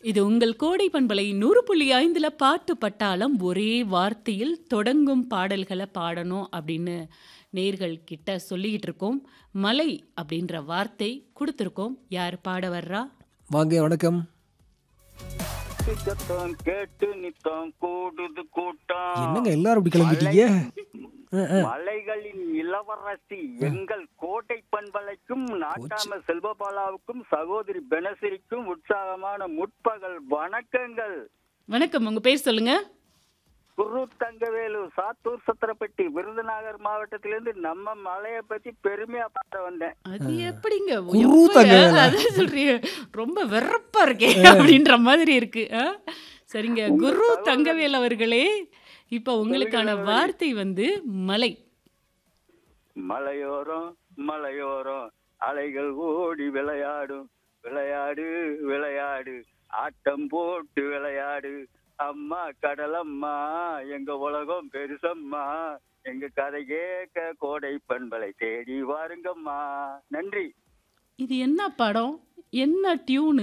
இது உங்கள் கோடை பண்பலை நூறு புள்ளி ஐந்துல பாட்டு பட்டாளம் ஒரே வார்த்தையில் தொடங்கும் பாடல்களை பாடணும் அப்படின்னு நேர்கள் கிட்ட சொல்லிக்கிட்டு இருக்கோம் மலை அப்படின்ற வார்த்தை கொடுத்துருக்கோம் யார் பாட வர்றா வாங்க வணக்கம் சத்தம் கேட்டு நித்தம் கூடுது கூட்டம் என்னங்க எல்லாரும் இப்படி கிளம்பிட்டீங்க மலைகளின் இளவரசி எங்கள் கோட்டை பண்பலைக்கும் நாட்டாம செல்வபாலாவுக்கும் சகோதரி பெனசிரிக்கும் உற்சாகமான முற்பகல் வணக்கங்கள் வணக்கம் உங்க பேர் சொல்லுங்க குரு தங்கவேலு சாத்தூர் சத்திரப்பட்டி விருதுநகர் மாவட்டத்திலிருந்து நம்ம மலையை பத்தி பெருமையா பாட வந்தேன் அது எப்படிங்க குரு எப்பங்க? தங்கவேலா? அதான் சொல்றீங்க ரொம்ப வெறப்பா இருக்கே அப்படின்ற மாதிரி இருக்கு ஆ? சரிங்க குரு தங்கவேல் அவர்களே இப்ப உங்களுக்கான வார்த்தை வந்து மலை மலையோரம் மலையோரம் அலைகள் ஓடி விளையாடும் விளையாடு விளையாடு ஆட்டம் போட்டு விளையாடு அம்மா கடலம்மா எங்க உலகம் பெருசம்மா எங்க கதை கேட்க கோடை பண்பலை தேடி வாருங்கம்மா நன்றி இது என்ன படம் என்ன டியூனு